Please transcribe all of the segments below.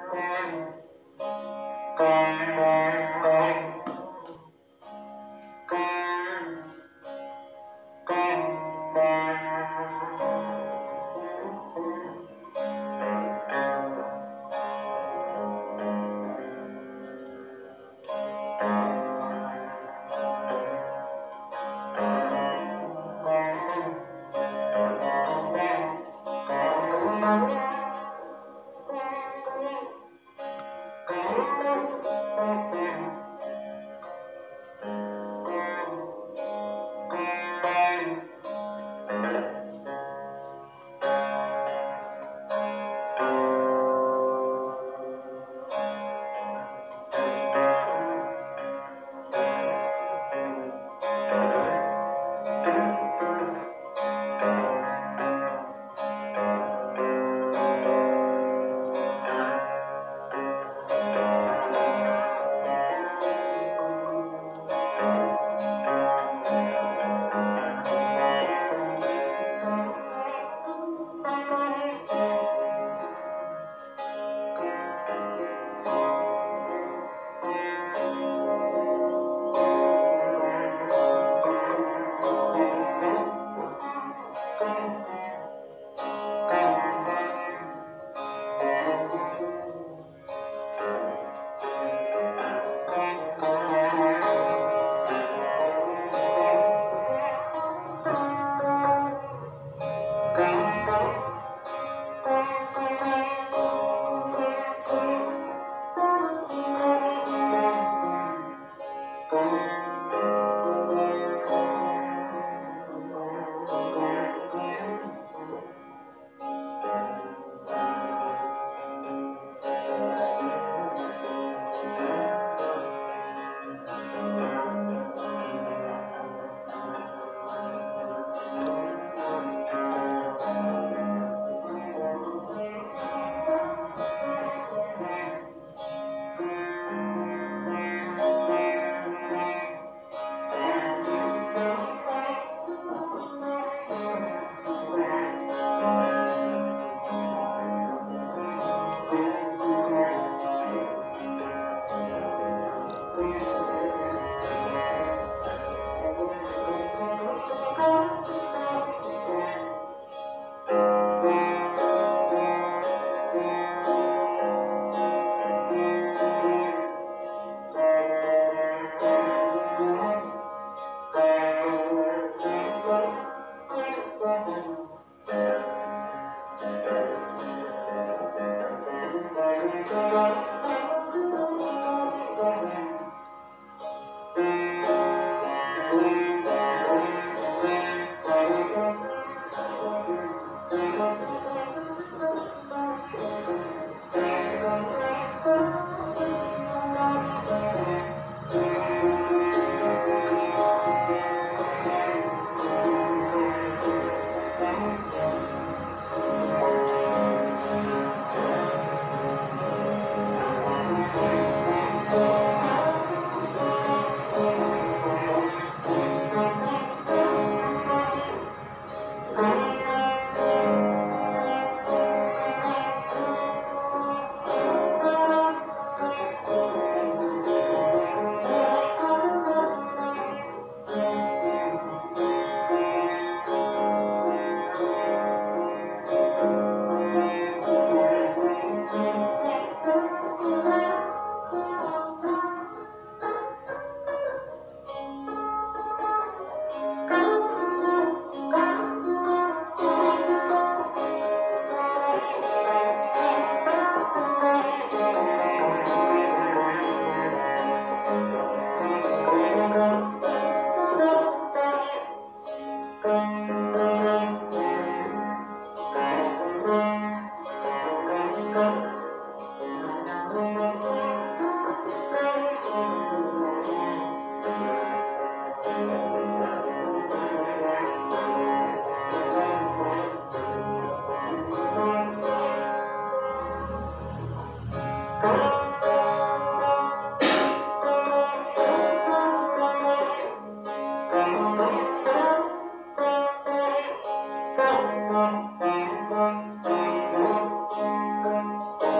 Thank you.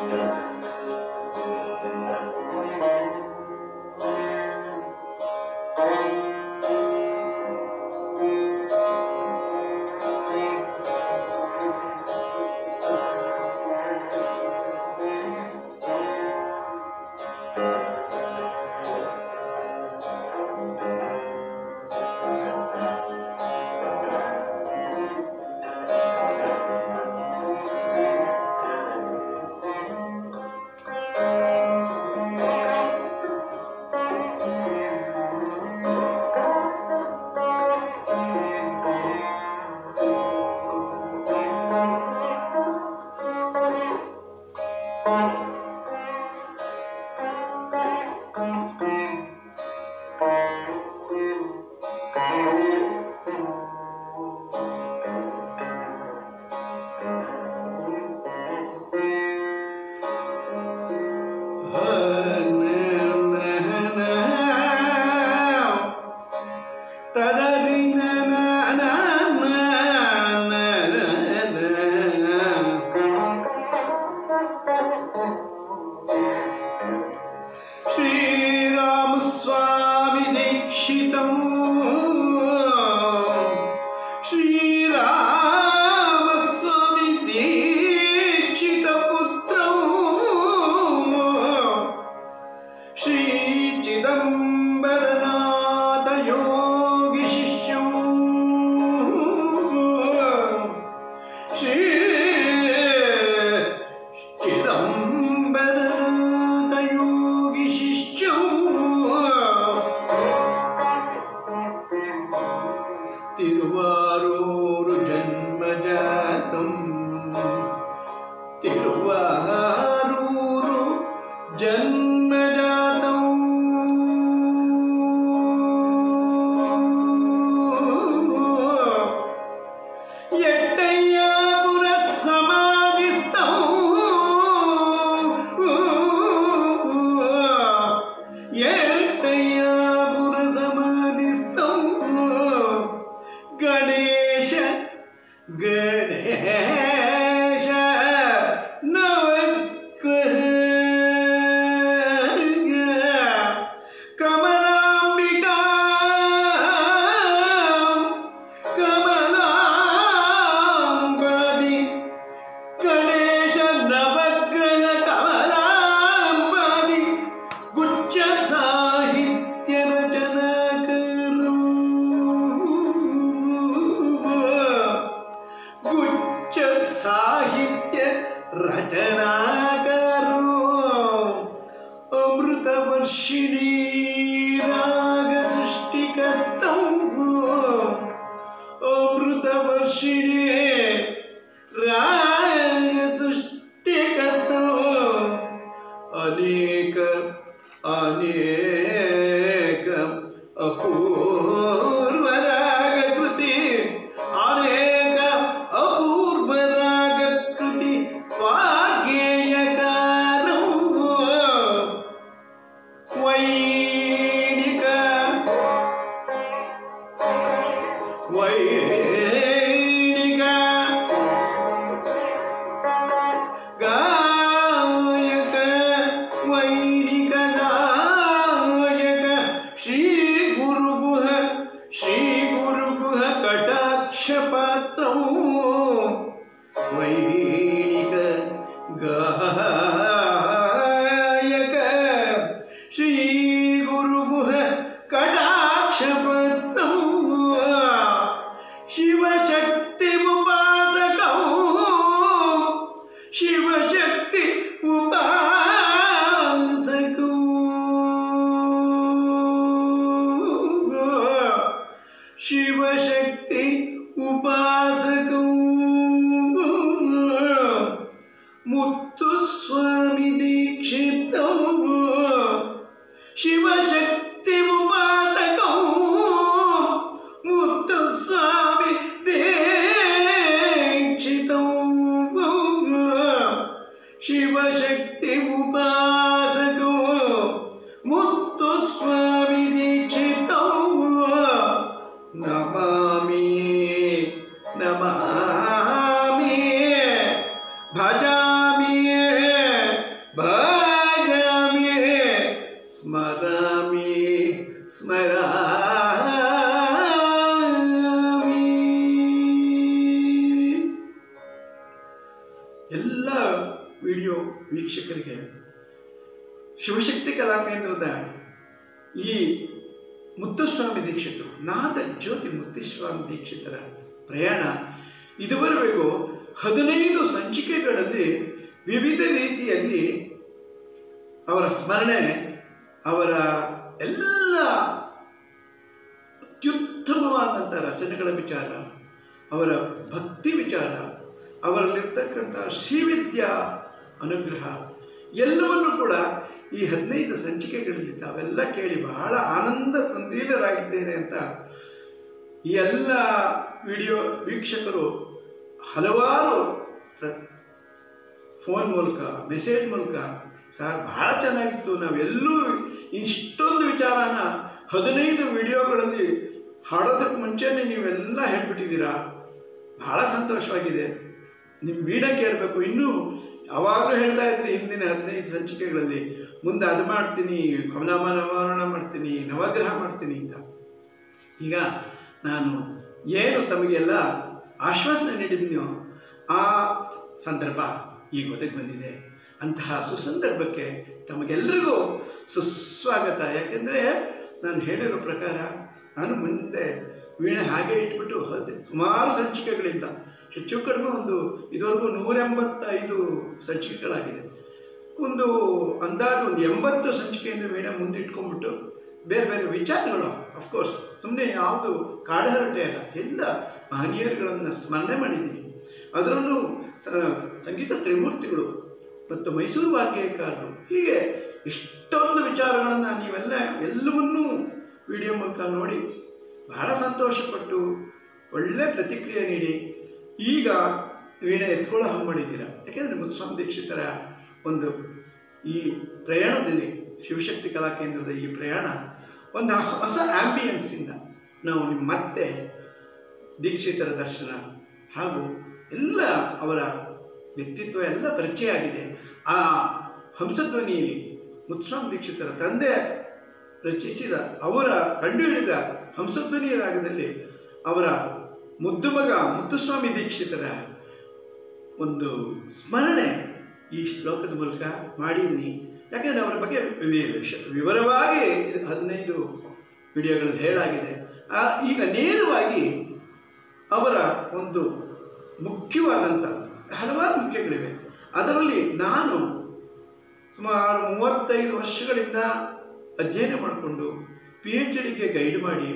ಶ್ರೀರಾಮಸ್ವಾಮಿ ದೀಕ್ಷಿತಂ ಶ್ರೀರಾಮಸ್ವಾಮಿ Dikshita ಪುತ್ರಂ Shri ಚಿದಂಬರನಾಥ Yogi ಶಿಷ್ಯಂ Shri ಚಿದಂಬರನಾಥ Yogi ಶಿಷ್ಯಂ ತಿರುವಾರೂರು ಜನ್ಮಜಾತಂ ತಿರುವಾರೂರು ಜನ್ಮಜಾತಂ ಎಟ್ಟಯ್ಯಾಪುರ ಸಮಾಧಿಸ್ತಂ ಎಟ್ಟಯ್ಯಾಪುರ ಸಮಾಧಿಸ್ತಂ Ganesha Ganesha ನವಗ್ರಹ ಕಮಲಾಂಬಿಕಾ ಕಮಲಾಂಬದಿ ಗಣೇಶ ನವಗ್ರಹ ಕಮಲಾಂಬದಿ ಗುಚ್ಛ ಸಾಹಿತ್ಯ ರಚನಾಕರು ಗುಚ್ಛ ಸಾಹಿತ್ಯ ರಚನಾಕರು ಅಮೃತ ವರ್ಷಿಣಿ ರಾಗ ಸೃಷ್ಟಿಕರ್ತಂ ಅಮೃತ ವರ್ಷಿಣಿ ರಾಗ ಸೃಷ್ಟಿಕರ್ತಂ ಅನೇಕ ಅನೇಕ ಅಪೂರ್ವ ರಾಗ ಕೃತಿ ಅನೇಕ ಅಪೂರ್ವ ರಾಗ ಕೃತಿ ವಾಗ್ಗೇಯಕಾರಂ ವೈಣಿಕ ವೈಣಿಕ ಗಾಯಕ ವೈಣಿಕ ಗಾಯಕ ಶ್ರೀ ಗುರುಗುಹ ಶ್ರೀ ಗುರುಗುಹ ಕಟಾಕ್ಷ ಪಾತ್ರಂ ವೈಣಿಕ ಗಾಯಕ ಶ್ರೀ ಗುರುಗುಹ ಕಟಾಕ್ಷ ಪಾತ್ರಂ ಶಿವಶಕ್ತಿ ಉಪಾಸಕಂ ಶಿವಶಕ್ತಿ ಉಪಾಸಕಂ ಶಿವಶಕ್ತಿ ಉಪಾಸಕಂ ಮುತ್ತು ಸ್ವಾಮಿ ದೀಕ್ಷಿತಂ ಶಿವಶಕ್ತಿ ಉಪಾಸಕಂ ಮುತ್ತು ಸ್ವಾಮಿ ದೀಕ್ಷಿತಂ ಶಿವಶಕ್ತಿ ಉಪಾಸಕಂ ಮುತ್ತು ಸ್ವಾಮಿ ದೀಕ್ಷಿತಂ ನಮಾಮಿ ನಮಾಮಿ ಭಜಾಮಿ ವಿಡಿಯೋ ವೀಕ್ಷಕರಿಗೆ ಶಿವಶಕ್ತಿ ಕಲಾಕೇಂದ್ರದ ಈ ಮುತ್ತುಸ್ವಾಮಿ ದೀಕ್ಷಿತರು ನಾದ ಜ್ಯೋತಿ ಮುತ್ತುಸ್ವಾಮಿ ದೀಕ್ಷಿತರ ಪ್ರಯಾಣ ಇದುವರೆಗೂ ಹದಿನೈದು ಸಂಚಿಕೆಗಳಲ್ಲಿ ವಿವಿಧ ರೀತಿಯಲ್ಲಿ ಅವರ ಸ್ಮರಣೆ ಅವರ ಎಲ್ಲ ಅತ್ಯುತ್ತಮವಾದಂಥ ರಚನೆಗಳ ವಿಚಾರ ಅವರ ಭಕ್ತಿ ವಿಚಾರ ಅವರಲ್ಲಿರ್ತಕ್ಕಂಥ ಶ್ರೀವಿದ್ಯಾ ಅನುಗ್ರಹ ಎಲ್ಲವನ್ನು ಕೂಡ ಈ ಹದಿನೈದು ಸಂಚಿಕೆಗಳಲ್ಲಿ ತಾವೆಲ್ಲ ಕೇಳಿ ಬಹಳ ಆನಂದ ತಂದೀಲರಾಗಿದ್ದೇನೆ ಅಂತ ಈ ಎಲ್ಲ ವಿಡಿಯೋ ವೀಕ್ಷಕರು ಹಲವಾರು ರ- ಫೋನ್ ಮೂಲಕ ಮೆಸೇಜ್ ಮೂಲಕ ಸರ್ ಬಹಳ ಚೆನ್ನಾಗಿತ್ತು ನಾವೆಲ್ಲೂ ಇಷ್ಟೊಂದು ವಿಚಾರನ ಹದಿನೈದು ವಿಡಿಯೋಗಳಲ್ಲಿ ಹಾಡೋದಕ್ಕೆ ಮುಂಚೆನೇ ನೀವೆಲ್ಲ ಹೇಳ್ಬಿಟ್ಟಿದ್ದೀರಾ ಬಹಳ ಸಂತೋಷವಾಗಿದೆ ನಿಮ್ಮ ವೀಣ ಕೇಳಬೇಕು ಇನ್ನೂ ಯಾವಾಗಲೂ ಹೇಳ್ತಾ ಇದ್ರಿ ಹಿಂದಿನ ಹದಿನೈದು ಸಂಚಿಕೆಗಳಲ್ಲಿ ಮುಂದೆ ಅದು ಮಾಡ್ತೀನಿ ಕಮಲಾಮ ನವಾರಣ ಮಾಡ್ತೀನಿ ನವಗ್ರಹ ಮಾಡ್ತೀನಿ ಅಂತ ಈಗ ನಾನು ಏನು ತಮಗೆಲ್ಲ ಆಶ್ವಾಸನೆ ನೀಡಿದ್ನೋ ಆ ಸಂದರ್ಭ ಈಗ ಒದಗಿ ಬಂದಿದೆ ಅಂತಹ ಸುಸಂದರ್ಭಕ್ಕೆ ತಮಗೆಲ್ಲರಿಗೂ ಸುಸ್ವಾಗತ ಯಾಕೆಂದರೆ ನಾನು ಹೇಳಿರೋ ಪ್ರಕಾರ ನಾನು ಮುಂದೆ ವೀಣೆ ಹಾಗೆ ಇಟ್ಬಿಟ್ಟು ಹದ್ ಸುಮಾರು ಸಂಚಿಕೆಗಳಿಂದ ಹೆಚ್ಚು ಕಡಿಮೆ ಒಂದು ಇದುವರೆಗೂ ನೂರೆಂಬತ್ತೈದು ಸಂಚಿಕೆಗಳಾಗಿದೆ ಒಂದು ಅಂದಾಜು ಒಂದು ಎಂಬತ್ತು ಸಂಚಿಕೆಯಿಂದ ವೀಣೆ ಮುಂದಿಟ್ಕೊಂಡ್ಬಿಟ್ಟು ಬೇರೆ ಬೇರೆ ವಿಚಾರಗಳು ಅಫ್ಕೋರ್ಸ್ ಸುಮ್ಮನೆ ಯಾವುದು ಕಾಡಹರಟೆ ಅಲ್ಲ ಎಲ್ಲ ಮಹನೀಯರುಗಳನ್ನು ಸ್ಮರಣೆ ಮಾಡಿದ್ದೀನಿ ಅದರಲ್ಲೂ ಸ- ಸಂಗೀತ ತ್ರಿಮೂರ್ತಿಗಳು ಮತ್ತು ಮೈಸೂರು ವಾಗ್ಯಕಾರರು ಹೀಗೆ ಇಷ್ಟೊಂದು ವಿಚಾರಗಳನ್ನು ನೀವೆಲ್ಲ ಎಲ್ಲವನ್ನೂ ವಿಡಿಯೋ ಮೂಲಕ ನೋಡಿ ಬಹಳ ಸಂತೋಷಪಟ್ಟು ಒಳ್ಳೆ ಪ್ರತಿಕ್ರಿಯೆ ನೀಡಿ ಈಗ ವೀಣೆ ಎತ್ಕೊಳ್ಳೋ ಹಂಗೆ ಮಾಡಿದ್ದೀರ ಯಾಕೆಂದರೆ ಮುತ್ಸ್ವಾಮಿ ದೀಕ್ಷಿತರ ಒಂದು ಈ ಪ್ರಯಾಣದಲ್ಲಿ ಶಿವಶಕ್ತಿ ಕಲಾ ಕೇಂದ್ರದ ಈ ಪ್ರಯಾಣ ಒಂದು ಹೊಸ ಆಂಬಿಯನ್ಸಿಂದ ನಾವು ನಿಮ್ಮ ಮತ್ತೆ ದೀಕ್ಷಿತರ ದರ್ಶನ ಹಾಗೂ ಎಲ್ಲ ಅವರ ವ್ಯಕ್ತಿತ್ವ ಎಲ್ಲ ಪರಿಚಯ ಆಗಿದೆ ಆ ಹಂಸಧ್ವನಿಯಲ್ಲಿ ಮುತ್ಸ್ವಾಮಿ ದೀಕ್ಷಿತರ ತಂದೆ ರಚಿಸಿದ ಅವರ ಕಂಡುಹಿಡಿದ ಹಂಸಧ್ವನಿ ರಾಗದಲ್ಲಿ ಅವರ ಮುದ್ದು ಮಗ ಮುತ್ತುಸ್ವಾಮಿ ದೀಕ್ಷಿತರ ಒಂದು ಸ್ಮರಣೆ ಈ ಶ್ಲೋಕದ ಮೂಲಕ ಮಾಡಿದ್ದೀನಿ ಯಾಕೆಂದರೆ ಅವರ ಬಗ್ಗೆ ವಿ- ವಿಶ- ವಿವರವಾಗಿ ಇದು ಹದಿನೈದು ವಿಡಿಯೋಗಳಲ್ಲಿ ಹೇಳಾಗಿದೆ ಆ ಈಗ ನೇರವಾಗಿ ಅವರ ಒಂದು ಮುಖ್ಯವಾದಂಥ ಹಲವಾರು ಮುಖ್ಯಗಳಿವೆ ಅದರಲ್ಲಿ ನಾನು ಸುಮಾರು ಮೂವತ್ತೈದು ವರ್ಷಗಳಿಂದ ಅಧ್ಯಯನ ಮಾಡಿಕೊಂಡು ಪಿ ಎಚ್ ಡಿಗೆ ಗೈಡ್ ಮಾಡಿ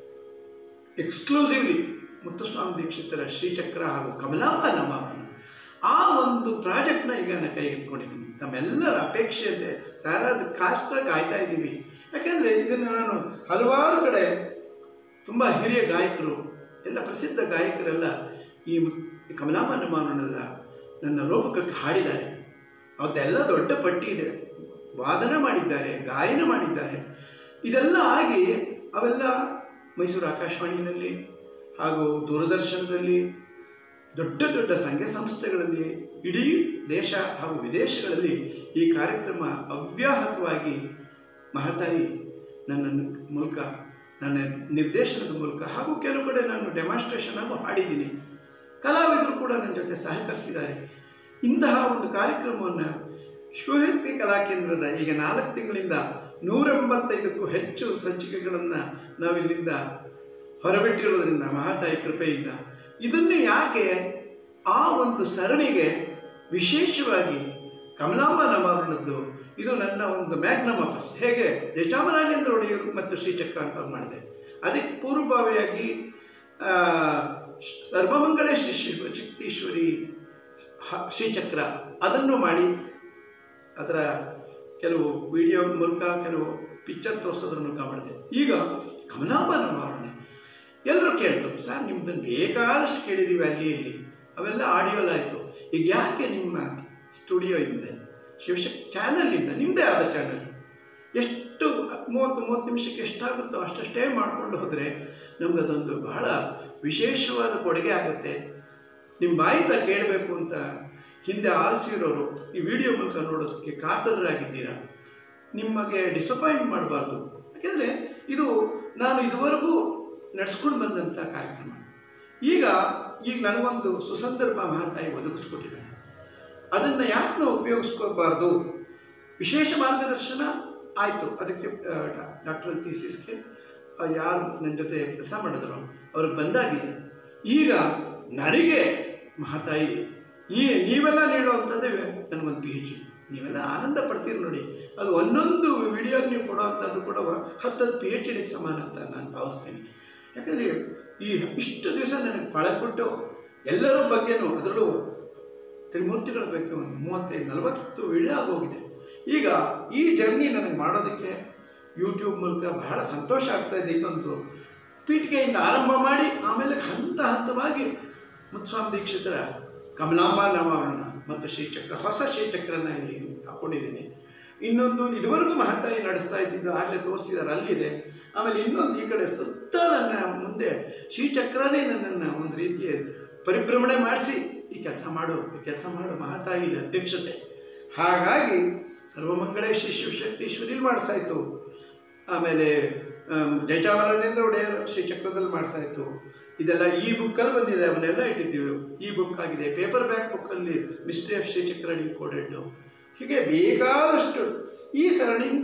ಎಕ್ಸ್ಕ್ಲೂಸಿವ್ಲಿ ಮುತ್ತುಸ್ವಾಮಿ ದೀಕ್ಷಿತರ ಶ್ರೀಚಕ್ರ ಹಾಗೂ ಕಮಲಾಂಬ ನಮಾಮಿ ಆ ಒಂದು ಪ್ರಾಜೆಕ್ಟ್ನ ಈಗ ನಾನು ಕೈಗೆತ್ಕೊಂಡಿದ್ದೀನಿ ತಮ್ಮೆಲ್ಲರ ಅಪೇಕ್ಷೆಯಂತೆ ಸಾರ ಅದಕ್ಕೋಸ್ಕರ ಕಾಯ್ತಾ ಇದ್ದೀವಿ ಯಾಕೆಂದರೆ ಇದನ್ನು ನಾನು ಹಲವಾರು ಕಡೆ ತುಂಬ ಹಿರಿಯ ಗಾಯಕರು ಎಲ್ಲ ಪ್ರಸಿದ್ಧ ಗಾಯಕರೆಲ್ಲ ಈ ಮು- ಕಮಲಾಂಬ ನಮಾಮಣದ ನನ್ನ ರೂಪಕಕ್ಕೆ ಹಾಡಿದ್ದಾರೆ ಅವತ್ತೆಲ್ಲ ದೊಡ್ಡ ಪಟ್ಟಿ ಇದೆ ವಾದನ ಮಾಡಿದ್ದಾರೆ ಗಾಯನ ಮಾಡಿದ್ದಾರೆ ಇದೆಲ್ಲ ಆಗಿ ಅವೆಲ್ಲ ಮೈಸೂರು ಆಕಾಶವಾಣಿಯಲ್ಲಿ ಹಾಗೂ ದೂರದರ್ಶನದಲ್ಲಿ ದೊಡ್ಡ ದೊಡ್ಡ ಸಂಘ ಸಂಸ್ಥೆಗಳಲ್ಲಿ ಇಡೀ ದೇಶ ಹಾಗೂ ವಿದೇಶಗಳಲ್ಲಿ ಈ ಕಾರ್ಯಕ್ರಮ ಅವ್ಯಾಹತವಾಗಿ ಮಹತಾಯಿ ನನ್ನ ಮೂಲಕ ನನ್ನ ನಿರ್ದೇಶನದ ಮೂಲಕ ಹಾಗೂ ಕೆಲವು ಕಡೆ ನಾನು ಡೆಮಾನ್ಸ್ಟ್ರೇಷನ್ ಆಗು ಹಾಡಿದ್ದೀನಿ ಕಲಾವಿದರು ಕೂಡ ನನ್ನ ಜೊತೆ ಸಹಕರಿಸಿದ್ದಾರೆ ಇಂತಹ ಒಂದು ಕಾರ್ಯಕ್ರಮವನ್ನು ಶಿವಶಕ್ತಿ ಕಲಾಕೇಂದ್ರದ ಈಗ ನಾಲ್ಕು ತಿಂಗಳಿಂದ ನೂರೆಂಬತ್ತೈದಕ್ಕೂ ಹೆಚ್ಚು ಸಂಚಿಕೆಗಳನ್ನು ನಾವಿಲ್ಲಿಂದ ಹೊರಬಿಟ್ಟಿರೋದ್ರಿಂದ ಮಹಾತಾಯಿ ಕೃಪೆಯಿಂದ ಇದನ್ನೇ ಯಾಕೆ ಆ ಒಂದು ಸರಣಿಗೆ ವಿಶೇಷವಾಗಿ ಕಮಲಾಂಬ ನವಾರಣದ್ದು ಇದು ನನ್ನ ಒಂದು ಮ್ಯಾಗ್ನಮ್ ಅಪಸ್ ಹೇಗೆ ಯಜಾಮರಾಜೇಂದ್ರ ಒಡೆಯರು ಮತ್ತು ಶ್ರೀಚಕ್ರ ಅಂತ ಮಾಡಿದೆ ಅದಕ್ಕೆ ಪೂರ್ವಭಾವಿಯಾಗಿ ಆ, ಸರ್ವಮಂಗಳೇ ಶ್ರೀ ಶಿವಶಕ್ತೀಶ್ವರಿ ಹ- ಶ್ರೀಚಕ್ರ ಅದನ್ನು ಮಾಡಿ ಅದರ ಕೆಲವು ವಿಡಿಯೋ ಮೂಲಕ ಕೆಲವು ಪಿಕ್ಚರ್ ತೋರಿಸೋದ್ರ ಮೂಲಕ ಮಾಡಿದೆ ಈಗ ಕಮಲಾಂಬನ ಮಾರಣೆ ಎಲ್ಲರೂ ಕೇಳಿದ್ರು ಸರ್ ನಿಮ್ಮದನ್ನು ಬೇಕಾದಷ್ಟು ಕೇಳಿದ್ದೀವಿ ಅಲ್ಲಿ ಇಲ್ಲಿ ಅವೆಲ್ಲ ಆಡಿಯೋಲಾಯಿತು ಈಗ ಯಾಕೆ ನಿಮ್ಮ ಸ್ಟುಡಿಯೋ ಇದೆ ಶಿವಶಕ್ತಿ ಚಾನಲಿಂದ ನಿಮ್ಮದೇ ಆದ ಚಾನಲ್ ಎಷ್ಟು ಮೂವತ್ತು ಮೂವತ್ತು ನಿಮಿಷಕ್ಕೆ ಎಷ್ಟಾಗುತ್ತೋ ಅಷ್ಟಷ್ಟೇ ಮಾಡಿಕೊಂಡು ಹೋದರೆ ನಮಗದೊಂದು ಬಹಳ ವಿಶೇಷವಾದ ಕೊಡುಗೆ ಆಗುತ್ತೆ ನಿಮ್ಮ ಬಾಯಿಂದ ಕೇಳಬೇಕು ಅಂತ ಹಿಂದೆ ಆಲಿಸಿರೋರು ಈ ವಿಡಿಯೋ ಮೂಲಕ ನೋಡೋದಕ್ಕೆ ಕಾತರರಾಗಿದ್ದೀರಾ ನಿಮಗೆ ಡಿಸಪಾಯಿಂಟ್ ಮಾಡಬಾರ್ದು ಯಾಕೆಂದರೆ ಇದು ನಾನು ಇದುವರೆಗೂ ನಡೆಸ್ಕೊಂಡು ಬಂದಂಥ ಕಾರ್ಯಕ್ರಮ ಈಗ ಈಗ ನನಗೊಂದು ಸುಸಂದರ್ಭ ಮಹಾತಾಯಿ ಒದಗಿಸ್ಕೊಟ್ಟಿದ್ದಾನೆ ಅದನ್ನು ಯಾಕೆ ನಾವು ಉಪಯೋಗಿಸ್ಕೋಬಾರ್ದು ವಿಶೇಷ ಮಾರ್ಗದರ್ಶನ ಆಯಿತು ಅದಕ್ಕೆ ಡಾಕ್ಟರ್ ಥೀಸಿಸ್ಗೆ ಯಾರು ನನ್ನ ಜೊತೆ ಕೆಲಸ ಮಾಡಿದ್ರು ಅವ್ರಿಗೆ ಬಂದಾಗಿದೆ ಈಗ ನನಗೆ ಮಹಾತಾಯಿ ಈ ನೀವೆಲ್ಲ ನೀಡುವಂಥದ್ದೇ ನನಗೊಂದು ಪಿ ಎಚ್ ಡಿ ನೀವೆಲ್ಲ ಆನಂದ ಪಡ್ತೀರಿ ನೋಡಿ ಅದು ಒಂದೊಂದು ವಿಡಿಯೋಗೆ ನೀವು ಕೊಡೋವಂಥದ್ದು ಕೂಡ ಹತ್ತತ್ತು ಪಿ ಎಚ್ ಡಿಗೆ ಸಮಾನ ಅಂತ ನಾನು ಭಾವಿಸ್ತೀನಿ ಯಾಕಂದರೆ ಈ ಇಷ್ಟು ದಿವಸ ನನಗೆ ಪಳಗ್ಬಿಟ್ಟು ಎಲ್ಲರ ಬಗ್ಗೆನೂ ಅದರಲ್ಲೂ ತ್ರಿಮೂರ್ತಿಗಳ ಬಗ್ಗೆ ಒಂದು ಮೂವತ್ತೈದು ನಲವತ್ತು ವಿಡಿಯೋ ಆಗೋಗಿದೆ ಈಗ ಈ ಜರ್ನಿ ನನಗೆ ಮಾಡೋದಕ್ಕೆ ಯೂಟ್ಯೂಬ್ ಮೂಲಕ ಬಹಳ ಸಂತೋಷ ಆಗ್ತಾ ಇದೆ ಇದೊಂದು ಪೀಠಿಕೆಯಿಂದ ಆರಂಭ ಮಾಡಿ ಆಮೇಲೆ ಹಂತ ಹಂತವಾಗಿ ಮುತ್ಸ್ವಾಮಿ ದೀಕ್ಷಿತರ ಕಮಲಾಂಬ ನವಾವರಣ ಮತ್ತು ಶ್ರೀಚಕ್ರ ಹೊಸ ಶ್ರೀಚಕ್ರನ ಇಲ್ಲಿ ಹಾಕ್ಕೊಂಡಿದ್ದೀನಿ ಇನ್ನೊಂದು ಇದುವರೆಗೂ ಮಹತಾಯಿ ನಡೆಸ್ತಾ ಇದ್ದಿದ್ದು ಆಗಲೇ ತೋರಿಸಿದ್ದಾರೆ ಅಲ್ಲಿದೆ ಆಮೇಲೆ ಇನ್ನೊಂದು ಈ ಕಡೆ ಸುತ್ತ ನನ್ನ ಮುಂದೆ ಶ್ರೀಚಕ್ರನೇ ನನ್ನನ್ನು ಒಂದು ರೀತಿಯ ಪರಿಭ್ರಮಣೆ ಮಾಡಿಸಿ ಈ ಕೆಲಸ ಮಾಡು ಈ ಕೆಲಸ ಮಾಡು ಮಹಾತಾಯಿ ಅಧ್ಯಕ್ಷತೆ ಹಾಗಾಗಿ ಸರ್ವಮಂಗಳೇ ಶ್ರೀ ಶಿವಶಕ್ತೀಶ್ವರಿಲಿ ಮಾಡಿಸಾಯ್ತು ಆಮೇಲೆ ಆಮ್, ಜಯಚಾಮರಾಜೇಂದ್ರ ಒಡೆಯರ್ ಶ್ರೀಚಕ್ರದಲ್ಲಿ ಮಾಡಿಸಾಯ್ತು ಇದೆಲ್ಲ ಈ ಬುಕ್ಕಲ್ಲಿ ಬಂದಿದೆ ಅವನ್ನೆಲ್ಲ ಇಟ್ಟಿದ್ದೀವಿ ಈ ಬುಕ್ ಆಗಿದೆ ಪೇಪರ್ ಬ್ಯಾಕ್ ಬುಕ್ಕಲ್ಲಿ mystery of Srichakra decoded ಹೀಗೆ ಬೇಕಾದಷ್ಟು ಈ ಸರಣಿಯಿಂದ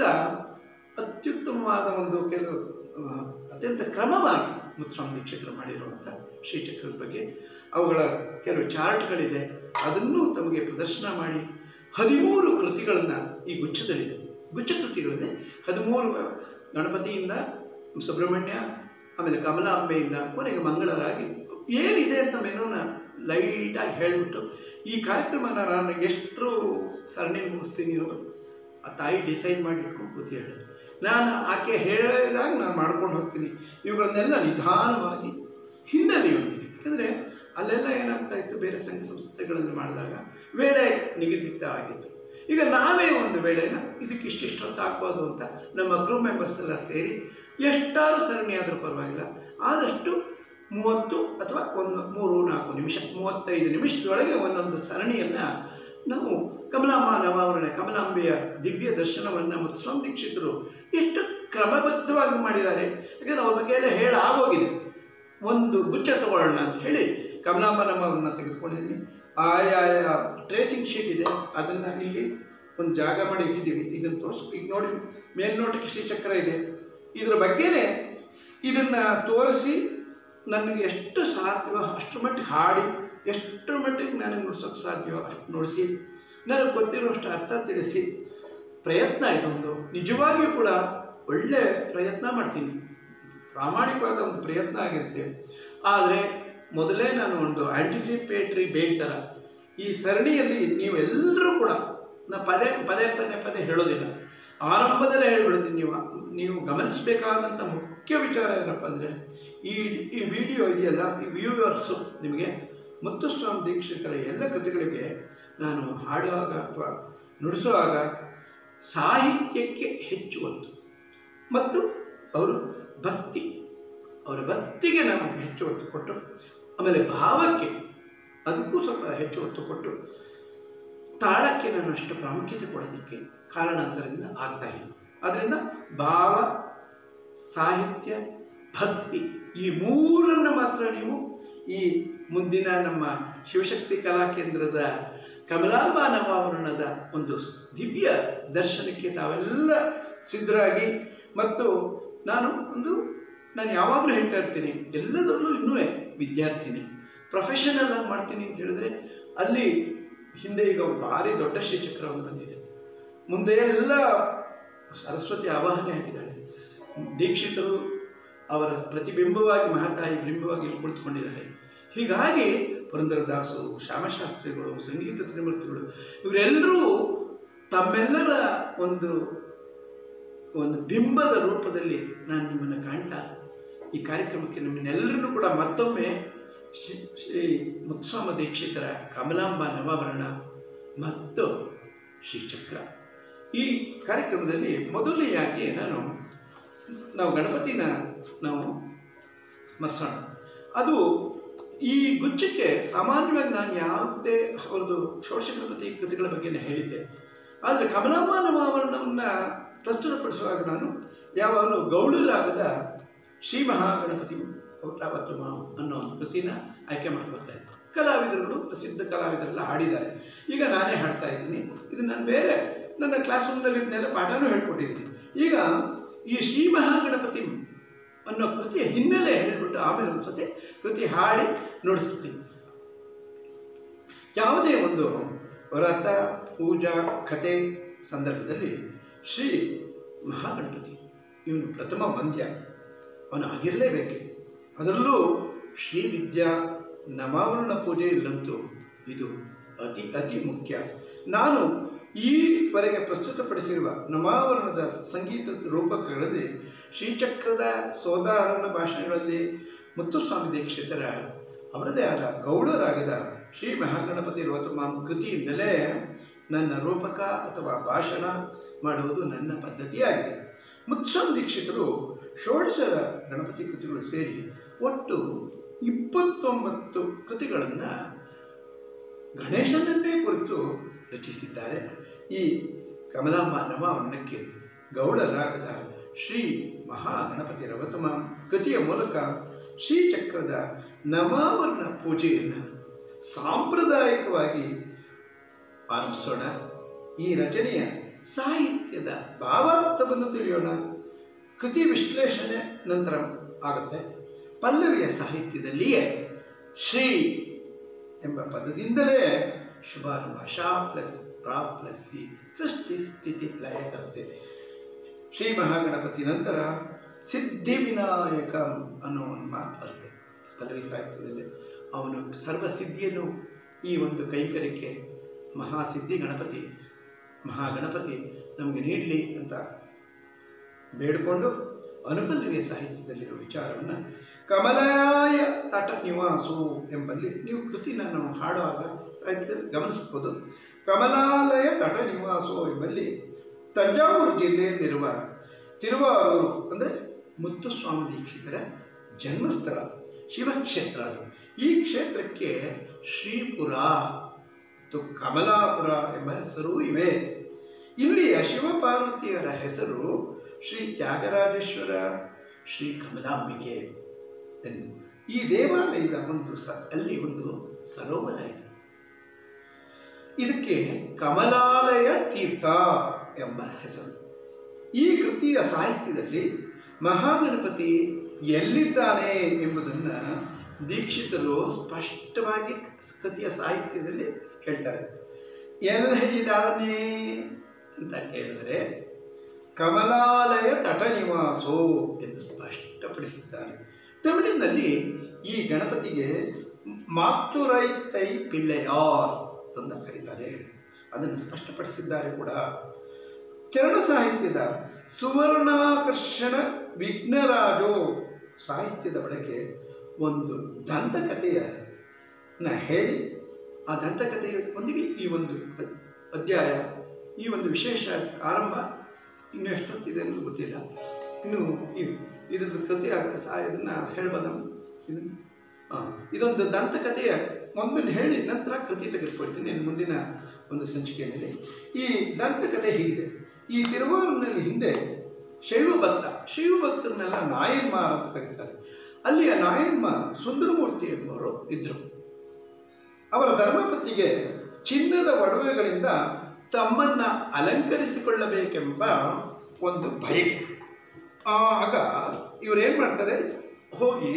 ಅತ್ಯುತ್ತಮವಾದ ಒಂದು ಕೆಲವು ಆ, ಅತ್ಯಂತ ಕ್ರಮವಾಗಿ ಮುತ್ಸ್ವಾಮಿ ದೀಕ್ಷಕರು ಮಾಡಿರುವಂಥ ಶ್ರೀಚಕ್ರದ ಬಗ್ಗೆ ಅವುಗಳ ಕೆಲವು ಚಾರ್ಟ್ಗಳಿದೆ ಅದನ್ನು ತಮಗೆ ಪ್ರದರ್ಶನ ಮಾಡಿ ಹದಿಮೂರು ಕೃತಿಗಳನ್ನು ಈ ಗುಚ್ಛದಲ್ಲಿದೆ ಗುಚ್ಛ ಕೃತಿಗಳಿದೆ ಹದಿಮೂರು ಗಣಪತಿಯಿಂದ ಸುಬ್ರಹ್ಮಣ್ಯ ಆಮೇಲೆ ಕಮಲಾಂಬೆಯಿಂದ ಕೊನೆಗೆ ಮಂಗಳರಾಗಿ ಏನಿದೆ ಅಂತ ಮೆನುನ ಲೈಟಾಗಿ ಹೇಳಿಬಿಟ್ಟು ಈ ಕಾರ್ಯಕ್ರಮನ ನಾನು ಎಷ್ಟು ಸರಣಿ ಮುಗಿಸ್ತೀನಿ ಅನ್ನೋದು ಆ ತಾಯಿ ಡಿಸೈಡ್ ಮಾಡಿ ಇಟ್ಕೊಂಡು ಕೂತಿ ಹೇಳಿ ನಾನು ಆಕೆ ಹೇಳಿದಾಗ ನಾನು ಮಾಡ್ಕೊಂಡು ಹೋಗ್ತೀನಿ ಇವುಗಳನ್ನೆಲ್ಲ ನಿಧಾನವಾಗಿ ಹಿನ್ನೆಲೆಯೊಂದಿಗೆ ಯಾಕಂದರೆ ಅಲ್ಲೆಲ್ಲ ಏನಾಗ್ತಾ ಇತ್ತು ಬೇರೆ ಸಂಘ ಸಂಸ್ಥೆಗಳಲ್ಲಿ ಮಾಡಿದಾಗ ವೇಳೆ ನಿಗದಿತ ಆಗಿತ್ತು ಈಗ ನಾವೇ ಒಂದು ವೇಳೆನ ಇದಕ್ಕೆ ಇಷ್ಟಿಷ್ಟು ಹೊತ್ತು ಆಗ್ಬೋದು ಅಂತ ನಮ್ಮ ಕ್ರೂ ಮೆಂಬರ್ಸ್ ಎಲ್ಲ ಸೇರಿ ಎಷ್ಟಾರು ಸರಣಿ ಆದರೂ ಪರವಾಗಿಲ್ಲ ಆದಷ್ಟು ಮೂವತ್ತು ಅಥವಾ ಒಂದು ಮೂರು ನಾಲ್ಕು ನಿಮಿಷ ಮೂವತ್ತೈದು ನಿಮಿಷದೊಳಗೆ ಒಂದೊಂದು ಸರಣಿಯನ್ನು ನಾವು ಕಮಲಾಂಬ ನವಾವರಣೆ ಕಮಲಾಂಬೆಯ ದಿವ್ಯ ದರ್ಶನವನ್ನು ಮುತ್ಸ್ವಾಮಿ ದೀಕ್ಷಿತರು ಎಷ್ಟು ಕ್ರಮಬದ್ಧವಾಗಿ ಮಾಡಿದ್ದಾರೆ ಯಾಕಂದರೆ ಅವ್ರ ಬಗ್ಗೆ ಎಲ್ಲ ಹೇಳಾಗೋಗಿದೆ ಒಂದು ಗುಚ್ಛ ತಗೊಳ್ಳೋಣ ಅಂತ ಹೇಳಿ ಕಮಲಾಂಬ ನಮ್ಮವನ್ನು ತೆಗೆದುಕೊಂಡಿದ್ದೀನಿ ಆಯಾಯ ಟ್ರೇಸಿಂಗ್ ಶೀಟ್ ಇದೆ ಅದನ್ನು ಇಲ್ಲಿ ಒಂದು ಜಾಗ ಮಾಡಿ ಇಟ್ಟಿದ್ದೀವಿ ಇದನ್ನು ತೋರಿಸ್ ಈಗ ನೋಡಿ ಮೇಲ್ನೋಟಕ್ಕೆ ಶ್ರೀಚಕ್ರ ಇದೆ ಇದರ ಬಗ್ಗೆನೇ ಇದನ್ನು ತೋರಿಸಿ ನನಗೆ ಎಷ್ಟು ಸಾಧ್ಯವೋ ಅಷ್ಟು ಮಟ್ಟಿಗೆ ಹಾಡಿ ಎಷ್ಟು ಮಟ್ಟಿಗೆ ನನಗೆ ನುಡ್ಸೋಕ್ಕೆ ಸಾಧ್ಯವೋ ಅಷ್ಟು ನುಡಿಸಿ ನನಗೆ ಗೊತ್ತಿರುವಷ್ಟು ಅರ್ಥ ತಿಳಿಸಿ ಪ್ರಯತ್ನ ಇದೊಂದು ನಿಜವಾಗಿಯೂ ಕೂಡ ಒಳ್ಳೆ ಪ್ರಯತ್ನ ಮಾಡ್ತೀನಿ ಪ್ರಾಮಾಣಿಕವಾದ ಒಂದು ಪ್ರಯತ್ನ ಆಗಿರುತ್ತೆ ಆದರೆ ಮೊದಲೇ ನಾನು ಒಂದು ಆ್ಯಂಟಿಸಿಪೇಟ್ರಿ ಬೇಗ್ ಥರ ಈ ಸರಣಿಯಲ್ಲಿ ನೀವೆಲ್ಲರೂ ಕೂಡ ನಾ ಪದೇ ಪದೇ ಪದೇ ಪದೇ ಹೇಳೋದಿಲ್ಲ ಆರಂಭದಲ್ಲೇ ಹೇಳ್ಬಿಡ್ತೀನಿ ನೀವು ನೀವು ಗಮನಿಸಬೇಕಾದಂಥ ಮುಖ್ಯ ವಿಚಾರ ಏನಪ್ಪ ಅಂದರೆ ಈ ಈ ವಿಡಿಯೋ ಇದೆಯಲ್ಲ ಈ ವ್ಯೂವರ್ಸು ನಿಮಗೆ ಮುತ್ತುಸ್ವಾಮಿ ದೀಕ್ಷಿತರ ಎಲ್ಲ ಕೃತಿಗಳಿಗೆ ನಾನು ಹಾಡುವಾಗ ಅಥವಾ ನುಡಿಸುವಾಗ ಸಾಹಿತ್ಯಕ್ಕೆ ಹೆಚ್ಚು ಒತ್ತು ಮತ್ತು ಅವರು ಭಕ್ತಿ ಅವರ ಭಕ್ತಿಗೆ ನಾವು ಹೆಚ್ಚು ಒತ್ತು ಕೊಟ್ಟು ಆಮೇಲೆ ಭಾವಕ್ಕೆ ಅದಕ್ಕೂ ಸ್ವಲ್ಪ ಹೆಚ್ಚು ಒತ್ತು ಕೊಟ್ಟು ತಾಳಕ್ಕೆ ನಾನು ಅಷ್ಟು ಪ್ರಾಮುಖ್ಯತೆ ಕೊಡೋದಕ್ಕೆ ಕಾರಣಾಂತರದಿಂದ ಆಗ್ತಾ ಇಲ್ಲ ಆದ್ದರಿಂದ ಭಾವ ಸಾಹಿತ್ಯ ಭಕ್ತಿ ಈ ಮೂರನ್ನು ಮಾತ್ರ ನೀವು ಈ ಮುಂದಿನ ನಮ್ಮ ಶಿವಶಕ್ತಿ ಕಲಾ ಕೇಂದ್ರದ ಕಮಲಾಂಬ ನವಾವರಣದ ಒಂದು ದಿವ್ಯ ದರ್ಶನಕ್ಕೆ ತಾವೆಲ್ಲ ಸಿದ್ಧರಾಗಿ ಮತ್ತು ನಾನು ಒಂದು ನಾನು ಯಾವಾಗಲೂ ಹೇಳ್ತಾ ಇರ್ತೀನಿ ಎಲ್ಲದರಲ್ಲೂ ಇನ್ನೂ ವಿದ್ಯಾರ್ಥಿನಿ ಪ್ರೊಫೆಷನಲ್ ಆಗಿ ಮಾಡ್ತೀನಿ ಅಂತ ಹೇಳಿದ್ರೆ ಅಲ್ಲಿ ಹಿಂದೆ ಈಗ ಭಾರಿ ದೊಡ್ಡ ಶ್ರೀಚಕ್ರ ಒಂದು ಬಂದಿದೆ ಮುಂದೆ ಎಲ್ಲ ಸರಸ್ವತಿ ಆವಾಹನೆ ಆಗಿದ್ದಾಳೆ ದೀಕ್ಷಿತರು ಅವರ ಪ್ರತಿಬಿಂಬವಾಗಿ ಮಹಾತಾಯಿ ಬಿಂಬವಾಗಿ ಇಲ್ಲಿ ಕುಳಿತುಕೊಂಡಿದ್ದಾರೆ ಹೀಗಾಗಿ ಪುರಂದರದಾಸರು ಶ್ಯಾಮಶಾಸ್ತ್ರಿಗಳು ಸಂಗೀತ ತ್ರಿಮೂರ್ತಿಗಳು ಇವರೆಲ್ಲರೂ ತಮ್ಮೆಲ್ಲರ ಒಂದು ಒಂದು ಬಿಂಬದ ರೂಪದಲ್ಲಿ ನಾನು ನಿಮ್ಮನ್ನು ಕಾಣ್ತಾ ಈ ಕಾರ್ಯಕ್ರಮಕ್ಕೆ ನಿಮ್ಮನ್ನೆಲ್ಲರನ್ನೂ ಕೂಡ ಮತ್ತೊಮ್ಮೆ ಶ್ರೀ ಶ್ರೀ ಮುತ್ಸ್ವಾಮ ದೀಕ್ಷಿತರ ಕಮಲಾಂಬ ನವಾಭರಣ ಮತ್ತು ಶ್ರೀಚಕ್ರ ಈ ಕಾರ್ಯಕ್ರಮದಲ್ಲಿ ಮೊದಲನೆಯಾಗಿ ನಾನು ನಾವು ಗಣಪತಿನ ನಾವು ಸ್ಮರಿಸೋಣ ಅದು ಈ ಗುಚ್ಛಕ್ಕೆ ಸಾಮಾನ್ಯವಾಗಿ ನಾನು ಯಾವುದೇ ಅವ್ರದ್ದು ಷೋಡಶ ಗಣಪತಿ ಕೃತಿಗಳ ಬಗ್ಗೆ ಹೇಳಿದ್ದೆ ಆದರೆ ಕಮಲಾಂಬ ನವಾವರಣವನ್ನು ಪ್ರಸ್ತುತಪಡಿಸುವಾಗ ನಾನು ಯಾವಾಗಲೂ ಗೌಡರಾಗದ ಶ್ರೀ ಮಹಾಗಣಪತಿ ಅವತ್ತು ಮಾವು ಅನ್ನೋ ಒಂದು ಕೃತಿನ ಆಯ್ಕೆ ಮಾಡ್ಕೊತಾ ಇದ್ದೆ ಕಲಾವಿದರುಗಳು ಪ್ರಸಿದ್ಧ ಕಲಾವಿದರೆಲ್ಲ ಹಾಡಿದ್ದಾರೆ ಈಗ ನಾನೇ ಹಾಡ್ತಾ ಇದ್ದೀನಿ ಇದು ನಾನು ಬೇರೆ ನನ್ನ ಕ್ಲಾಸ್ ರೂಮ್ನಲ್ಲಿ ಇದನ್ನೆಲ್ಲ ಪಾಠನೂ ಹೇಳ್ಕೊಟ್ಟಿದ್ದೀನಿ ಈಗ ಈ ಶ್ರೀ ಮಹಾಗಣಪತಿ ಅನ್ನೋ ಕೃತಿಯ ಹಿನ್ನೆಲೆ ಹೇಳ್ಬಿಟ್ಟು ಆಮೇಲೆ ಒಂದ್ಸತಿ ಕೃತಿ ಹಾಡಿ ನುಡಿಸ್ತೀನಿ ಯಾವುದೇ ಒಂದು ವ್ರತ ಪೂಜಾ ಕತೆ ಸಂದರ್ಭದಲ್ಲಿ ಶ್ರೀ ಮಹಾಗಣಪತಿ ಇವನು ಪ್ರಥಮ ವಂದ್ಯ ಅವನು ಆಗಿರಲೇಬೇಕು ಅದರಲ್ಲೂ ಶ್ರೀ ವಿದ್ಯಾ ನವಾವರಣ ಪೂಜೆಯಲ್ಲಂತೂ ಇದು ಅತಿ ಅತಿ ಮುಖ್ಯ ನಾನು ಈವರೆಗೆ ಪ್ರಸ್ತುತಪಡಿಸಿರುವ ನವಾವರಣದ ಸಂಗೀತದ ರೂಪಕಗಳಲ್ಲಿ ಶ್ರೀಚಕ್ರದ ಸೋದಾಹರಣ ಭಾಷಣಗಳಲ್ಲಿ ಮುತ್ತುಸ್ವಾಮಿ ದೀಕ್ಷಿತರ ಅವರದೇ ಆದ ಗೌಡರಾಗದ ಶ್ರೀ ಮಹಾಗಣಪತಿ ರೋತಮಾಂ ಕೃತಿಯಿಂದಲೇ ನನ್ನ ರೂಪಕ ಅಥವಾ ಭಾಷಣ ಮಾಡುವುದು ನನ್ನ ಪದ್ಧತಿಯಾಗಿದೆ ಮುತ್ಸ್ವಾಮಿ ದೀಕ್ಷಿತರು ಷೋಡಶರ ಗಣಪತಿ ಕೃತಿಗಳು ಸೇರಿ ಒಟ್ಟು ಇಪ್ಪತ್ತೊಂಬತ್ತು ಕೃತಿಗಳನ್ನು ಗಣೇಶನನ್ನೇ ಕುರಿತು ರಚಿಸಿದ್ದಾರೆ ಈ ಕಮಲಾಂಬ ನವಾವರಣಕ್ಕೆ ಗೌಡರಾಗದ ಶ್ರೀ ಮಹಾಗಣಪತಿ ರವತಮ ಕೃತಿಯ ಮೂಲಕ ಶ್ರೀಚಕ್ರದ ನವಾವರಣ ಪೂಜೆಯನ್ನು ಸಾಂಪ್ರದಾಯಿಕವಾಗಿ ಆರಂಭಿಸೋಣ ಈ ರಚನೆಯ ಸಾಹಿತ್ಯದ ಭಾವಾರ್ಥವನ್ನು ತಿಳಿಯೋಣ ಕೃತಿ ವಿಶ್ಲೇಷಣೆ ನಂತರ ಆಗುತ್ತೆ ಪಲ್ಲವಿಯ ಸಾಹಿತ್ಯದಲ್ಲಿಯೇ ಶ್ರೀ ಎಂಬ ಪದದಿಂದಲೇ ಶುಭಾರಂಭ ಶಾ ಪ್ಲಸ್ ರಾ ಪ್ಲಸ್ ಈ ಸೃಷ್ಟಿ ಸ್ಥಿತಿ ಲಯ ಕರುತ್ತೆ ಶ್ರೀ ಮಹಾಗಣಪತಿ ನಂತರ ಸಿದ್ಧಿವಿನಾಯಕ ಅನ್ನೋ ಒಂದು ಮಾತು ಬರುತ್ತೆ ಪಲ್ಲವಿ ಸಾಹಿತ್ಯದಲ್ಲಿ ಅವನು ಸರ್ವಸಿದ್ಧಿಯನ್ನು ಈ ಒಂದು ಕೈಂಕರ್ಯಕ್ಕೆ ಮಹಾಸಿದ್ಧಿ ಗಣಪತಿ ಮಹಾಗಣಪತಿ ನಮಗೆ ನೀಡಲಿ ಅಂತ ಬೇಡಿಕೊಂಡು ಅನುಪಲ್ಲವಿಯ ಸಾಹಿತ್ಯದಲ್ಲಿರುವ ವಿಚಾರವನ್ನು ಕಮಲಾಯ ತಟ ನಿವಾಸು ಎಂಬಲ್ಲಿ ನೀವು ಕೃತಿನ ನಾವು ಹಾಡುವಾಗ ಸಾಹಿತ್ಯದಲ್ಲಿ ಗಮನಿಸ್ಬೋದು ಕಮಲಾಲಯ ತಟ ನಿವಾಸು ಎಂಬಲ್ಲಿ ತಂಜಾವೂರು ಜಿಲ್ಲೆಯಲ್ಲಿರುವ ತಿರುವಾರೂರು ಅಂದರೆ ಮುತ್ತುಸ್ವಾಮಿ ದೀಕ್ಷಿತರ ಜನ್ಮಸ್ಥಳ ಶಿವಕ್ಷೇತ್ರ ಅದು ಈ ಕ್ಷೇತ್ರಕ್ಕೆ ಶ್ರೀಪುರ ಮತ್ತು ಕಮಲಾಪುರ ಎಂಬ ಹೆಸರೂ ಇವೆ ಇಲ್ಲಿಯ ಶಿವಪಾರ್ವತಿಯರ ಹೆಸರು ಶ್ರೀ ತ್ಯಾಗರಾಜೇಶ್ವರ ಶ್ರೀ ಕಮಲಾಂಬಿಕೆ ಎಂದು ಈ ದೇವಾಲಯದ ಒಂದು ಸ ಅಲ್ಲಿ ಒಂದು ಸರೋವರ ಇದೆ ಇದಕ್ಕೆ ಕಮಲಾಲಯ ತೀರ್ಥ ಎಂಬ ಹೆಸರು ಈ ಕೃತಿಯ ಸಾಹಿತ್ಯದಲ್ಲಿ ಮಹಾಗಣಪತಿ ಎಲ್ಲಿದ್ದಾನೆ ಎಂಬುದನ್ನು ದೀಕ್ಷಿತರು ಸ್ಪಷ್ಟವಾಗಿ ಕೃತಿಯ ಸಾಹಿತ್ಯದಲ್ಲಿ ಹೇಳ್ತಾರೆ ಎಲ್ಲಿದ್ದಾನೆ ಅಂತ ಕೇಳಿದರೆ ಕಮಲಾಲಯ ತಟ ನಿವಾಸೋ ಎಂದು ಸ್ಪಷ್ಟಪಡಿಸಿದ್ದಾರೆ ತಮಿಳಿನಲ್ಲಿ ಈ ಗಣಪತಿಗೆ ಮಾತುರೈತೈ ಪಿಳ್ಳೆಯಾರ್ ಅಂತ ಕರೀತಾರೆ ಅದನ್ನು ಸ್ಪಷ್ಟಪಡಿಸಿದ್ದಾರೆ ಕೂಡ ಚರಣ ಸಾಹಿತ್ಯದ ಸುವರ್ಣಾಕರ್ಷಣ ವಿಘ್ನರಾಜೋ ಸಾಹಿತ್ಯದ ಬಳಕೆ ಒಂದು ದಂತಕಥೆಯನ್ನ ಹೇಳಿ ಆ ದಂತಕಥೆಯೊಂದಿಗೆ ಈ ಒಂದು ಅಧ್ಯಾಯ ಈ ಒಂದು ವಿಶೇಷ ಆರಂಭ ಇನ್ನು ಎಷ್ಟೊತ್ತಿದೆ ಅನ್ನೋದು ಗೊತ್ತಿಲ್ಲ ಇನ್ನು ಈ ಇದೊಂದು ಕಥೆ ಸಹ ಇದನ್ನು ಹೇಳ್ಬೋದ ಇದನ್ನು ಹಾಂ ಇದೊಂದು ದಂತಕಥೆಯ ಒಂದನ್ನು ಹೇಳಿ ನಂತರ ಕೃತಿ ತೆಗೆದುಕೊಳ್ತೀನಿ ಇನ್ನು ಮುಂದಿನ ಒಂದು ಸಂಚಿಕೆಯಲ್ಲಿ ಈ ದಂತಕಥೆ ಹೀಗಿದೆ ಈ ತಿರುವಾರೂರಿನಲ್ಲಿ ಹಿಂದೆ ಶೈವ ಭಕ್ತ ಶೈವ ಭಕ್ತರನ್ನೆಲ್ಲ ನಾಯನ್ಮಾರ್ ಅಂತ ಕರೀತಾರೆ ಅಲ್ಲಿಯ ನಾಯನ್ಮಾರ್ ಸುಂದರಮೂರ್ತಿ ಎಂಬವರು ಇದ್ದರು ಅವರ ಧರ್ಮಪತ್ನಿಗೆ ಚಿನ್ನದ ಒಡವೆಗಳಿಂದ ತಮ್ಮನ್ನ ಅಲಂಕರಿಸಿಕೊಳ್ಳಬೇಕೆಂಬ ಒಂದು ಬಯಕೆ ಆಗ ಇವರೇನು ಮಾಡ್ತಾರೆ ಹೋಗಿ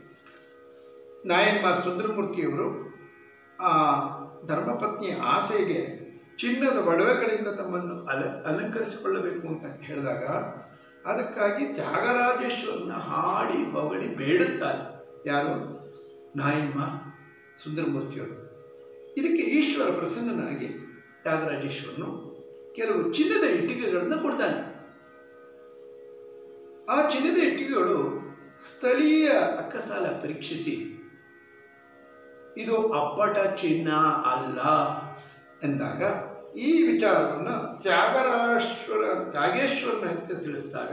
ನಾಯನ್ಮಾರ್ ಸುಂದರಮೂರ್ತಿಯವರು ಆ ಧರ್ಮಪತ್ನಿಯ ಆಸೆಗೆ ಚಿನ್ನದ ಒಡವೆಗಳಿಂದ ತಮ್ಮನ್ನು ಅಲ ಅಲಂಕರಿಸಿಕೊಳ್ಳಬೇಕು ಅಂತ ಹೇಳಿದಾಗ ಅದಕ್ಕಾಗಿ ತ್ಯಾಗರಾಜೇಶ್ವರನ ಹಾಡಿ ಹೊಗಳಿ ಬೇಡುತ್ತಾರೆ ಯಾರು ನಾಯನ್ಮ ಸುಂದರಮೂರ್ತಿಯವರು ಇದಕ್ಕೆ ಈಶ್ವರ ಪ್ರಸನ್ನನಾಗಿ ತ್ಯಾಗರಾಜೇಶ್ವರನು ಕೆಲವು ಚಿನ್ನದ ಇಟ್ಟಿಗೆಗಳನ್ನು ಕೊಡ್ತಾನೆ ಆ ಚಿನ್ನದ ಇಟ್ಟಿಗೆಗಳು ಸ್ಥಳೀಯ ಅಕ್ಕಸಾಲ ಪರೀಕ್ಷಿಸಿ ಇದು ಅಪ್ಪಟ ಚಿನ್ನ ಅಲ್ಲ ಎಂದಾಗ ಈ ವಿಚಾರವನ್ನು ತ್ಯಾಗರಾಶ್ವರ ತ್ಯಾಗೇಶ್ವರನ ಹತ್ತಿರ ತಿಳಿಸಿದಾಗ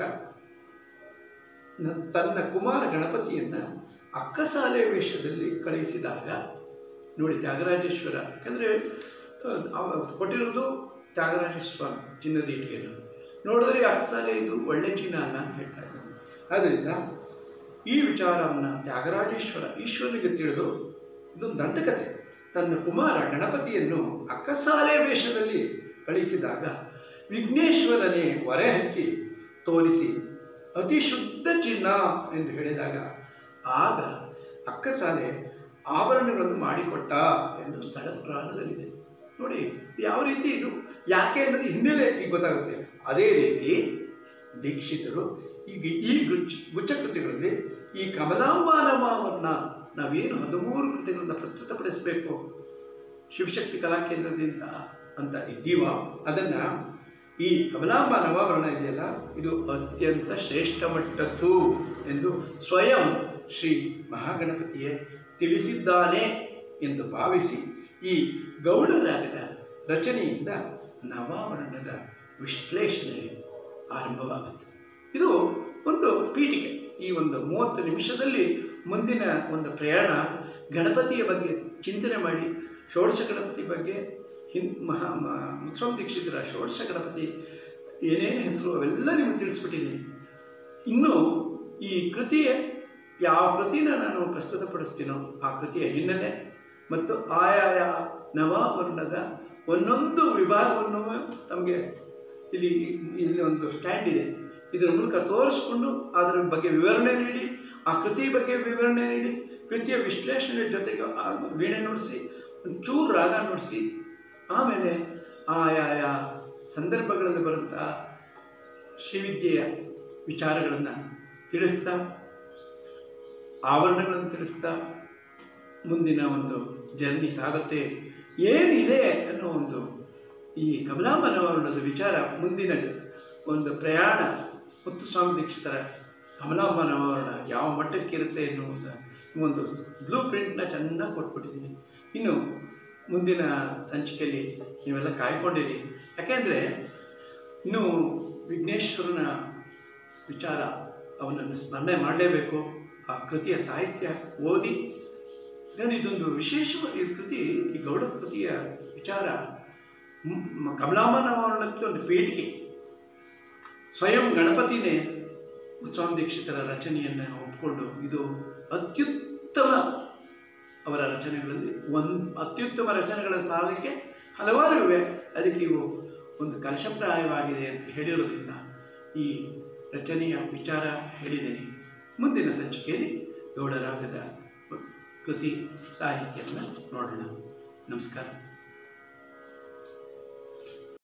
ನ- ತನ್ನ ಕುಮಾರ ಗಣಪತಿಯನ್ನು ಅಕ್ಕಸಾಲೆ ವೇಷದಲ್ಲಿ ಕಳುಹಿಸಿದಾಗ ನೋಡಿ ತ್ಯಾಗರಾಜೇಶ್ವರ ಯಾಕಂದರೆ ಅವ ಕೊಟ್ಟಿರೋದು ತ್ಯಾಗರಾಜೇಶ್ವರ ಚಿನ್ನದ ಇಟ್ಟಿಗೆಯನ್ನು ನೋಡಿದ್ರೆ ಈ ಅಕ್ಕಸಾಲೆ ಇದು ಒಳ್ಳೆ ಚಿನ್ನ ಅಲ್ಲ ಅಂತ ಹೇಳ್ತಾ ಇದ್ದಾನೆ ಆದ್ದರಿಂದ ಈ ವಿಚಾರವನ್ನು ತ್ಯಾಗರಾಜೇಶ್ವರ ಈಶ್ವರನಿಗೆ ತಿಳಿದು ಇದೊಂದು ದಂತಕತೆ ತನ್ನ ಕುಮಾರ ಗಣಪತಿಯನ್ನು ಅಕ್ಕಸಾಲೆ ವೇಷದಲ್ಲಿ ಕಳಿಸಿದಾಗ ವಿಘ್ನೇಶ್ವರನೇ ಹೊರೆ ಹಚ್ಚಿ ತೋರಿಸಿ ಅತಿ ಶುದ್ಧ ಚಿನ್ನ ಎಂದು ಹೇಳಿದಾಗ ಆಗ ಅಕ್ಕಸಾಲೆ ಆಭರಣಗಳನ್ನು ಮಾಡಿಕೊಟ್ಟ ಎಂದು ಸ್ಥಳ ಪುರಾಣದಲ್ಲಿದೆ ನೋಡಿ ಯಾವ ರೀತಿ ಇದು ಯಾಕೆ ಅನ್ನೋದು ಹಿನ್ನೆಲೆ ಈಗ ಗೊತ್ತಾಗುತ್ತೆ ಅದೇ ರೀತಿ ದೀಕ್ಷಿತರು ಈಗ ಈ ಗುಚ್ಚ ಗುಚ್ಚಕೃತಿಗಳಲ್ಲಿ ಈ ಕಮಲಾಂಬಾನಮವನ್ನು ನಾವೇನು ಹದಿಮೂರು ಕೃತಿಗಳನ್ನು ಪ್ರಸ್ತುತಪಡಿಸಬೇಕು ಶಿವಶಕ್ತಿ ಕಲಾಕೇಂದ್ರದಿಂದ ಅಂತ ಇದ್ದೀವ ಅದನ್ನು ಈ ಕಮಲಾಂಬ ನವಾವರಣ ಇದೆಯಲ್ಲ ಇದು ಅತ್ಯಂತ ಶ್ರೇಷ್ಠ ಮಟ್ಟದ್ದು ಎಂದು ಸ್ವಯಂ ಶ್ರೀ ಮಹಾಗಣಪತಿಯೇ ತಿಳಿಸಿದ್ದಾನೆ ಎಂದು ಭಾವಿಸಿ ಈ ಗೌಡರಾಗದ ರಚನೆಯಿಂದ ನವಾವರಣದ ವಿಶ್ಲೇಷಣೆ ಆರಂಭವಾಗುತ್ತೆ ಇದು ಒಂದು ಪೀಠಿಕೆ ಈ ಒಂದು ಮೂವತ್ತು ನಿಮಿಷದಲ್ಲಿ ಮುಂದಿನ ಒಂದು ಪ್ರಯಾಣ ಗಣಪತಿಯ ಬಗ್ಗೆ ಚಿಂತನೆ ಮಾಡಿ ಷೋಡಶ ಗಣಪತಿ ಬಗ್ಗೆ ಹಿಂ ಮಹಾ ಮ- ಮುತ್ಸ್ವಾಮಿ ದೀಕ್ಷಿತರ ಷೋಡಶ ಗಣಪತಿ ಏನೇನು ಹೆಸರು ಅವೆಲ್ಲ ನಿಮಗೆ ತಿಳಿಸ್ಬಿಟ್ಟಿದ್ದೀನಿ ಇನ್ನು ಈ ಕೃತಿಯ ಯಾವ ಕೃತಿನ ನಾನು ಪ್ರಸ್ತುತಪಡಿಸ್ತೀನೋ ಆ ಕೃತಿಯ ಹಿನ್ನೆಲೆ ಮತ್ತು ಆಯಾಯ ನವಾವರ್ಣದ ಒಂದೊಂದು ವಿಭಾಗವನ್ನು ತಮಗೆ ಇಲ್ಲಿ ಇಲ್ಲಿ ಒಂದು ಸ್ಟ್ಯಾಂಡ್ ಇದೆ ಇದರ ಮೂಲಕ ತೋರಿಸ್ಕೊಂಡು ಅದರ ಬಗ್ಗೆ ವಿವರಣೆ ನೀಡಿ ಆ ಕೃತಿ ಬಗ್ಗೆ ವಿವರಣೆ ನೀಡಿ ಕೃತಿಯ ವಿಶ್ಲೇಷಣೆ ಜೊತೆಗೆ ಆ ವೀಣೆ ನುಡಿಸಿ ಒಂಚೂರು ರಾಗ ನುಡಿಸಿ ಆಮೇಲೆ ಆಯಾಯ ಸಂದರ್ಭಗಳಲ್ಲಿ ಬರುವಂಥ ಶ್ರೀವಿದ್ಯೆಯ ವಿಚಾರಗಳನ್ನು ತಿಳಿಸ್ತಾ ಆವರಣಗಳನ್ನು ತಿಳಿಸ್ತಾ ಮುಂದಿನ ಒಂದು ಜರ್ನಿ ಸಾಗುತ್ತೆ ಏನಿದೆ ಅನ್ನೋ ಒಂದು ಈ ಕಮಲಾಂಬನವರ್ಣದ ವಿಚಾರ ಮುಂದಿನ ಒಂದು ಪ್ರಯಾಣ ಮುತ್ತುಸ್ವಾಮಿ ದೀಕ್ಷಿತರ ಕಮಲಾಂಬನವರ್ಣ ಯಾವ ಮಟ್ಟಕ್ಕಿರುತ್ತೆ ಎನ್ನುವಂಥ ಒಂದು ಬ್ಲೂ ಪ್ರಿಂಟ್ನ ಚೆನ್ನಾಗಿ ಕೊಟ್ಬಿಟ್ಟಿದ್ದೀನಿ ಇನ್ನು ಮುಂದಿನ ಸಂಚಿಕೆಯಲ್ಲಿ ನೀವೆಲ್ಲ ಕಾಯ್ಕೊಂಡಿರಿ ಯಾಕೆಂದರೆ ಇನ್ನು ವಿಘ್ನೇಶ್ವರನ ವಿಚಾರ ಅವನನ್ನು ಸ್ಮರಣೆ ಮಾಡಲೇಬೇಕು ಆ ಕೃತಿಯ ಸಾಹಿತ್ಯ ಓದಿ ಯಾಕಂದ್ರೆ ಇದೊಂದು ವಿಶೇಷ ಈ ಕೃತಿ ಈ ಗೌಡ ಕೃತಿಯ ವಿಚಾರ ಮ್- ಕಮಲಾಂಬನವರ್ಣಕ್ಕೆ ಒಂದು ಪೀಠಿಕೆ ಸ್ವಯಂ ಗಣಪತಿನೇ ಸ್ವಾಮಿ ದೀಕ್ಷಿತರ ರಚನೆಯನ್ನು ಒಪ್ಪಿಕೊಂಡು ಇದು ಅತ್ಯುತ್ತಮ ಅವರ ರಚನೆಗಳಲ್ಲಿ ಒಂದು ಅತ್ಯುತ್ತಮ ರಚನೆಗಳ ಸಾಲಕ್ಕೆ ಹಲವಾರು ಇವೆ ಅದಕ್ಕೆ ಇವು ಒಂದು ಕಲಶಪ್ರಾಯವಾಗಿದೆ ಅಂತ ಹೇಳಿರೋದ್ರಿಂದ ಈ ರಚನೆಯ ವಿಚಾರ ಹೇಳಿದ್ದೀನಿ ಮುಂದಿನ ಸಂಚಿಕೆಯಲ್ಲಿ ಗೌಡರಾಗದ ಕೃತಿ ಸಾಹಿತ್ಯವನ್ನು ನೋಡೋಣ ನಮಸ್ಕಾರ